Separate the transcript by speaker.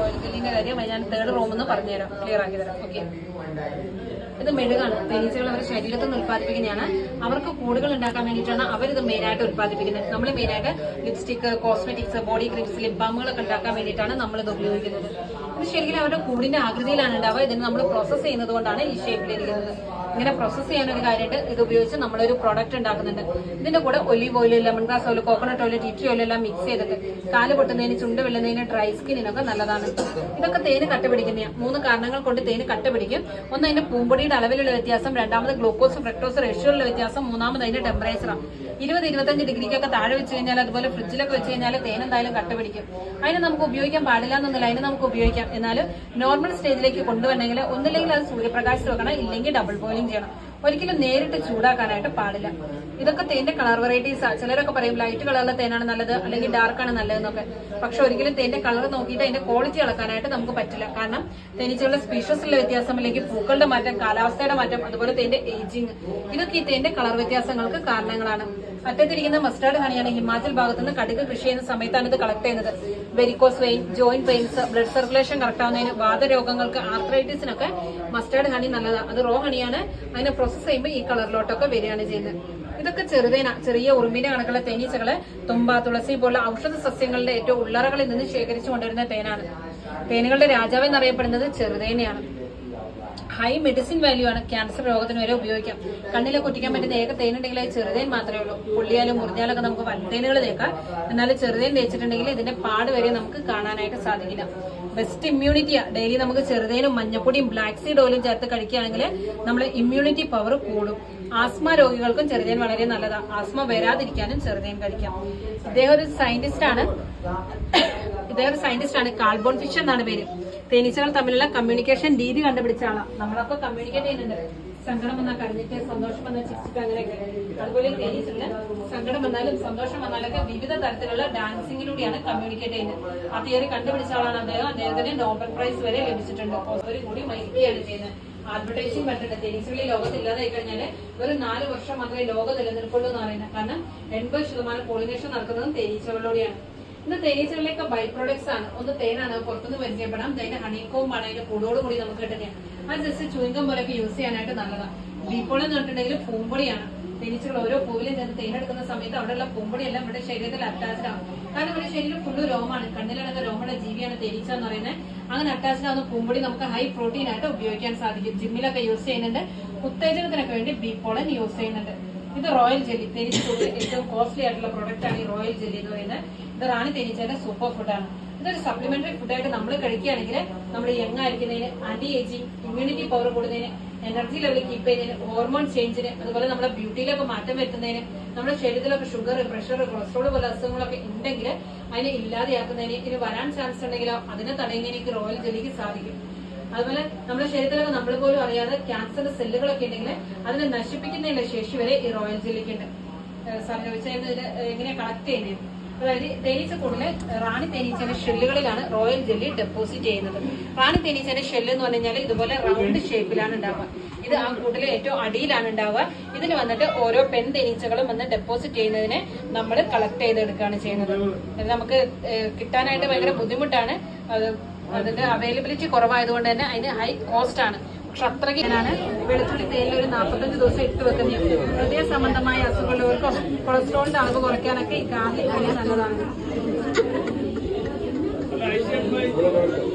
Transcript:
Speaker 1: royal ജെല്ലിന്റെ കാര്യം ഞാൻ third room എന്ന് പറഞ്ഞുതരാം ക്ലിയർ ആക്കി തരാം ഓക്കെ ഇത് മെഴുകാണ് തേനീച്ചകൾ അവരുടെ ശരീരത്തിൽ നിന്ന് ഉത്പാദിപ്പിക്കുന്നതാണ് അവർക്ക് കൂടുകൾ ഉണ്ടാക്കാൻ വേണ്ടിയിട്ടാണ് അവരിത് മെയിനായിട്ട് ഉത്പാദിപ്പിക്കുന്നത് നമ്മൾ മെയിനായിട്ട് lipstick cosmetics body creams lip ബാമുകളൊക്കെ ഉണ്ടാക്കാൻ വേണ്ടിയിട്ടാണ് നമ്മൾ ഇത് ഉപയോഗിക്കുന്നത് ഇത് ശരിക്കും അവരുടെ കൂടിന്റെ ആകൃതിയിലാണ് ഉണ്ടാവുക ഇതിന് നമ്മൾ പ്രോസസ്സ് ചെയ്യുന്നത് കൊണ്ടാണ് ഈ ഷേപ്പിലിരിക്കുന്നത് ഇങ്ങനെ പ്രോസസ്സ് ചെയ്യാൻ ഒരു കാര്യമായിട്ട് ഇത് ഉപയോഗിച്ച് നമ്മളൊരു പ്രോഡക്റ്റ് ഉണ്ടാക്കുന്നുണ്ട് ഇതിന്റെ കൂടെ olive oil lemon grass oil coconut oil tea tree oil എല്ലാം മിക്സ് ചെയ്തിട്ട് കാല് പൊട്ടുന്നതിന് ചുണ്ട് വെള്ളുന്നതിന് ഡ്രൈ സ്കിന്നിനൊക്കെ നല്ലതാണ് ഇതൊക്കെ തേന് കട്ടുപിടിക്കുന്നതാണ് മൂന്ന് കാരണങ്ങൾ കൊണ്ട് തേന് കട്ടുപിടിക്കും ഒന്ന് അതിന്റെ പൂമ്പൊടിയുടെ അളവിലുള്ള വ്യത്യാസം രണ്ടാമത് ഗ്ലൂക്കോസ് ഫ്രക്ടോസ് റേഷ്യോയിലുള്ള വ്യത്യാസം മൂന്നാമത് അതിന്റെ ടെമ്പറേച്ചറാണ് ഇരുപത് ഇരുപത്തഞ്ച് ഡിഗ്രിക്കൊക്കെ താഴെ വെച്ച് കഴിഞ്ഞാൽ അതുപോലെ ഫ്രിഡ്ജിലൊക്കെ വെച്ച് കഴിഞ്ഞാൽ തേൻ എന്തായാലും കട്ടുപിടിക്കും അതിന് നമുക്ക് ഉപയോഗിക്കാൻ പാടില്ല എന്നൊന്നുമില്ല അതിന് നമുക്ക് ഉപയോഗിക്കാം എന്നാലും നോർമൽ സ്റ്റേജിലേക്ക് കൊണ്ടുവരണമെങ്കിൽ ഒന്നില്ലെങ്കിൽ അത് സൂര്യപ്രകാശത്ത് വെക്കണം ഇല്ലെങ്കിൽ ഡബിൾ ബോയിലിംഗ് ചെയ്യണം ഒരിക്കലും നേരിട്ട് ചൂടാക്കാനായിട്ട് പാടില്ല ഇതൊക്കെ തേന്റെ കളർ വെറൈറ്റീസ് ചിലരൊക്കെ പറയും ലൈറ്റ് കളറിലെ തേനാണ് നല്ലത് അല്ലെങ്കിൽ ഡാർക്ക് ആണ് നല്ലതെന്നൊക്കെ പക്ഷെ ഒരിക്കലും തേന്റെ കളർ നോക്കിയിട്ട് അതിന്റെ ക്വാളിറ്റി അളക്കാനായിട്ട് നമുക്ക് പറ്റില്ല കാരണം തേനീച്ചകളുടെ സ്പീഷീസിലെ വ്യത്യാസം അല്ലെങ്കിൽ പൂക്കളുടെ മാറ്റം കാലാവസ്ഥയുടെ മാറ്റം അതുപോലെ തേന്റെ ഏജിങ് ഇതൊക്കെ ഈ തേന്റെ കളർ വ്യത്യാസങ്ങൾക്ക് കാരണങ്ങളാണ് അറ്റത്തിരിക്കുന്ന മസ്റ്റാർഡ് ഹണിയാണ് ഹിമാചൽ ഭാഗത്ത് നിന്ന് കടുക് കൃഷി ചെയ്യുന്ന സമയത്താണ് ഇത് കളക്ട് ചെയ്യുന്നത് varicose vein joint pains blood circulation correct ആവുന്നതിന് വാതരോഗങ്ങൾക്ക് ആർത്രൈറ്റിസിനൊക്കെ മസ്റ്റാർഡ് ഹണി നല്ലതാണ് അത് റോ ഹണിയാണ് അതിനെ പ്രോസസ് ചെയ്യുമ്പോൾ ഈ കളറിലോട്ടൊക്കെ വരികയാണ് ചെയ്യുന്നത് ഇതൊക്കെ ചെറുതേന ചെറിയ ഉറുമ്പിന്റെ കണക്കുള്ള തേനീച്ചകള് തുമ്പ തുളസി പോലുള്ള ഔഷധ സസ്യങ്ങളുടെ ഏറ്റവും ഉള്ളറകളിൽ നിന്ന് ശേഖരിച്ചു കൊണ്ടുവരുന്ന തേനാണ് തേനുകളുടെ രാജാവ് എന്നറിയപ്പെടുന്നത് ചെറുതേനയാണ് ഹൈ മെഡിസിൻ വാല്യൂ ആണ് ക്യാൻസർ രോഗത്തിന് വരെ ഉപയോഗിക്കാം കണ്ണിലെ കുറ്റിക്കാൻ പറ്റുന്ന ഏക തേനുണ്ടെങ്കിൽ അത് ചെറുതേൻ മാത്രമേ ഉള്ളൂ പുള്ളിയാലും മുറിഞ്ഞാലൊക്കെ നമുക്ക് വൻതേനുകൾ തേക്കാം എന്നാൽ ചെറുതേൻ തേച്ചിട്ടുണ്ടെങ്കിൽ ഇതിന്റെ പാട് വരെ നമുക്ക് കാണാനായിട്ട് സാധിക്കില്ല ബെസ്റ്റ് ഇമ്മ്യൂണിറ്റിയാ ഡെയിലി നമുക്ക് ചെറുതേനും മഞ്ഞപ്പൊടിയും ബ്ലാക്ക് സീഡ് ഓയിലും ചേർത്ത് കഴിക്കുകയാണെങ്കിൽ നമ്മുടെ ഇമ്മ്യൂണിറ്റി പവർ കൂടും ആസ്മ രോഗികൾക്കും ചെറുതേൻ വളരെ നല്ലതാണ് ആസ്മ വരാതിരിക്കാനും ചെറുതേൻ കഴിക്കാം ഇദ്ദേഹം ഒരു സയന്റിസ്റ്റ് ആണ് ഇദ്ദേഹം ഒരു സയന്റിസ്റ്റ് ആണ് കാൾബോൺ ഫിഷ് എന്നാണ് പേര് തേനീച്ചകൾ തമ്മിലുള്ള കമ്മ്യൂണിക്കേഷൻ രീതി കണ്ടുപിടിച്ച ആളാണ് നമ്മളൊക്കെ കമ്മ്യൂണിക്കേറ്റ് ചെയ്യുന്നുണ്ട് സങ്കടം വന്നാൽ കരഞ്ഞിട്ട് സന്തോഷം വന്നാൽ ചിരിച്ചിട്ട് അങ്ങനെയൊക്കെ അതുപോലെ തേനീച്ചകള് സങ്കടം വന്നാലും സന്തോഷം വന്നാലൊക്കെ വിവിധ തരത്തിലുള്ള ഡാൻസിങ്ങിലൂടെയാണ് കമ്മ്യൂണിക്കേറ്റ് ചെയ്യുന്നത് ആ തിയറി കണ്ടുപിടിച്ച ആളാണ് അദ്ദേഹം അദ്ദേഹത്തിന് നോബൽ പ്രൈസ് വരെ ലഭിച്ചിട്ടുണ്ട് ഒരു കൂടി മരിക്കുകയാണ് ചെയ്യുന്നത് അഡ്വർടൈസിംഗ് കണ്ടിട്ട് തേനീച്ചകളി ലോകത്ത് ഇല്ലാതായി കഴിഞ്ഞാല് ഒരു നാല് വർഷം മാത്രമേ ലോകം നിലനിൽക്കുള്ളൂ എന്ന് പറയുന്നത് കാരണം എൺപത് ശതമാനം പോളിനേഷൻ നടക്കുന്നതും തേനീച്ചകളിലൂടെയാണ് ഇന്ന് തേനീച്ചകളിലേക്ക് ബൈ പ്രൊഡക്ട്സ് ആണ് ഒന്ന് തേനാണ് പുറത്തുനിന്ന് പരിചയപ്പെടാം അതിന്റെ ഹണിക്കോം ആണ് അതിന്റെ കൂടോട് കൂടി നമുക്ക് കിട്ടുന്നത് അത് ജസ്റ്റ് ചുരുക്കം പോലെയൊക്കെ യൂസ് ചെയ്യാനായിട്ട് നല്ലതാണ് ബീപ്പോൾ എന്ന് പറഞ്ഞിട്ടുണ്ടെങ്കിൽ പൂമ്പൊടിയാണ് തേനീച്ചകൾ ഓരോ പൂവിലും ചെന്ന് തേനെടുക്കുന്ന സമയത്ത് അവിടെയുള്ള പൂമ്പൊടിയെല്ലാം ഇവിടെ ശരീരത്തിൽ അറ്റാച്ച്ഡ് ആവും കാരണം ഇവിടെ ശരീരം ഫുള്ള് രോമാണ് കണ്ണിലടങ്ങുന്ന രോമയുടെ ജീവിയാണ് തേനീച്ച എന്ന് പറയുന്നത് അങ്ങനെ അറ്റാച്ച്ഡ് ആവുന്ന പൂമ്പൊടി നമുക്ക് ഹൈ പ്രോട്ടീൻ ആയിട്ട് ഉപയോഗിക്കാൻ സാധിക്കും ജിമ്മിലൊക്കെ യൂസ് ചെയ്യുന്നുണ്ട് ഉത്തേജനത്തിനൊക്കെ വേണ്ടി ബീപ്പോളൻ യൂസ് ചെയ്യുന്നുണ്ട് ഇത് റോയൽ ജെല്ലി തേനീച്ചയുടെ ഏറ്റവും കോസ്റ്റ്ലി ആയിട്ടുള്ള പ്രോഡക്റ്റ് ആണ് ഈ റോയൽ ജെല്ലി എന്ന് പറയുന്നത് ഇത് റാണി തേനീച്ചയുടെ സൂപ്പർ ഫുഡാണ് ഇതൊരു സപ്ലിമെന്ററി ഫുഡായിട്ട് നമ്മൾ കഴിക്കുകയാണെങ്കിൽ നമ്മൾ യങ് ആയിരിക്കുന്നതിന് ആന്റി ഏജിങ് ഇമ്മ്യൂണിറ്റി പവർ കൂടുന്നതിന് എനർജി ലെവൽ കീപ്പ് ചെയ്യുന്നതിന് ഹോർമോൺ ചേഞ്ചിന് അതുപോലെ നമ്മുടെ ബ്യൂട്ടിയിലൊക്കെ മാറ്റം വരുത്തുന്നതിന് നമ്മുടെ ശരീരത്തിലൊക്കെ ഷുഗർ പ്രഷർ കൊളസ്ട്രോൾ പോലെ അസുഖങ്ങളൊക്കെ ഉണ്ടെങ്കിൽ അതിനെ ഇല്ലാതെയാക്കുന്നതിന് ഇനി വരാൻ ചാൻസ് ഉണ്ടെങ്കിലോ അതിനെ തടയുന്നതിന് റോയൽ ജെല്ലിക്ക് സാധിക്കും അതുപോലെ നമ്മുടെ ശരീരത്തിലൊക്കെ നമ്മൾ പോലും അറിയാതെ ക്യാൻസർ സെല്ലുകളൊക്കെ ഉണ്ടെങ്കിൽ അതിനെ നശിപ്പിക്കുന്നതിനുള്ള ശേഷി വരെ ഈ റോയൽ ജെല്ലിക്ക് ഉണ്ട് സാർ ചോദിച്ചാൽ ഇത് എങ്ങനെ കളക്ട് ചെയ്യുന്നത് അതായത് തേനീച്ച കൂടുതൽ റാണി തേനീച്ചയുടെ ഷെല്ലുകളിലാണ് റോയൽ ജെല്ലി ഡെപ്പോസിറ്റ് ചെയ്യുന്നത് റാണി തേനീച്ചയുടെ ഷെല്ല് എന്ന് പറഞ്ഞു കഴിഞ്ഞാൽ ഇതുപോലെ റൗണ്ട് ഷേപ്പിലാണ് ഉണ്ടാവുക ഇത് ആ കൂട്ടിലെ ഏറ്റവും അടിയിലാണ് ഉണ്ടാവുക ഇതിൽ വന്നിട്ട് ഓരോ പെൺ തേനീച്ചകളും വന്ന് ഡെപ്പോസിറ്റ് ചെയ്യുന്നതിനെ നമ്മൾ കളക്ട് ചെയ്തെടുക്കുകയാണ് ചെയ്യുന്നത് ഇത് നമുക്ക് ഏഹ്, കിട്ടാനായിട്ട് ഭയങ്കര ബുദ്ധിമുട്ടാണ് അത് അതിന്റെ അവൈലബിലിറ്റി കുറവായതുകൊണ്ട് തന്നെ അതിന് ഹൈ കോസ്റ്റ് ആണ് പക്ഷെ അത്രയ്ക്ക് ഞാനാണ് വെളുത്തുള്ളി തേയില ഒരു നാൽപ്പത്തഞ്ച് ദിവസം ഇട്ട് വെക്കുന്നത് ഹൃദയ സംബന്ധമായ അസുഖമുള്ളവർക്കും കൊളസ്ട്രോളിന്റെ അളവ് കുറയ്ക്കാനൊക്കെ ഈ ഗാർലിക് വളരെ നല്ലതാണ്